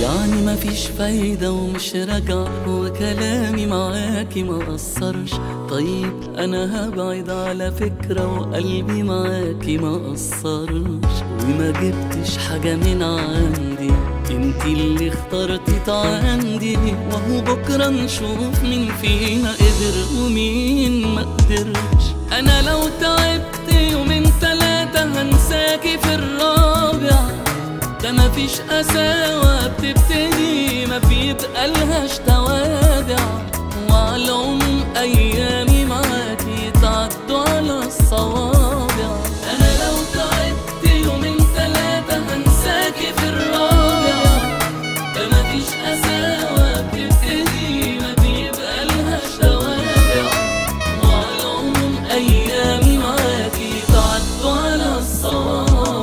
يعني مفيش فايدة ومش راجع وكلامي معاكي ما قصرش طيب أنا هبعد على فكرة وقلبي معاكي ما قصرش وما جبتش حاجة من عندي انتي اللي اخترتي تعاندي وهو بكرة نشوف مين فينا قدر ومين ما قدرش أنا لو تعبت يومين تلاتة هنساكي في الرابع ده مفيش قساوة بتبتدي ما بيبقى لهاش توابع وعلى العموم أيامي معاكي تعدوا على الصوابع أنا لو تعبت يومين تلاتة هنساكي في الرابع ده مفيش قساوة بتبتدي ما بيبقى لهاش توابع وعلى العموم أيامي معاكي تعدوا على الصوابع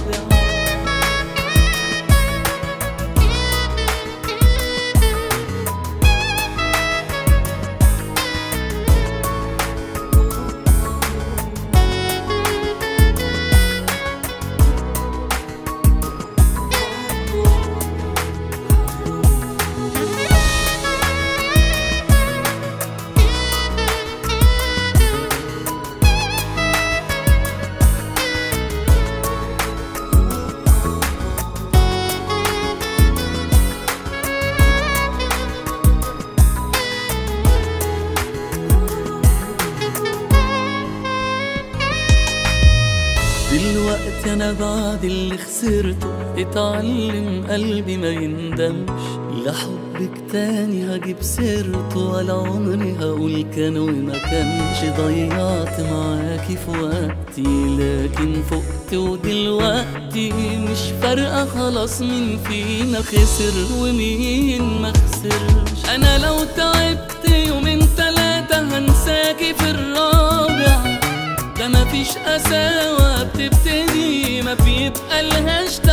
دلوقتي انا بعد اللي خسرته اتعلم قلبي ما يندمش لحبك تاني هجيب سيرته ولا عمري هقول كان وما كانش ضيعت معاكي في وقتي لكن فقت ودلوقتي مش فارقة خلاص مين فينا خسر ومين ما خسرش انا لو تعبت يومين تلاتة هنساكي في الرابع ده مفيش قساوة بتبتدي ما بيبقى لهاش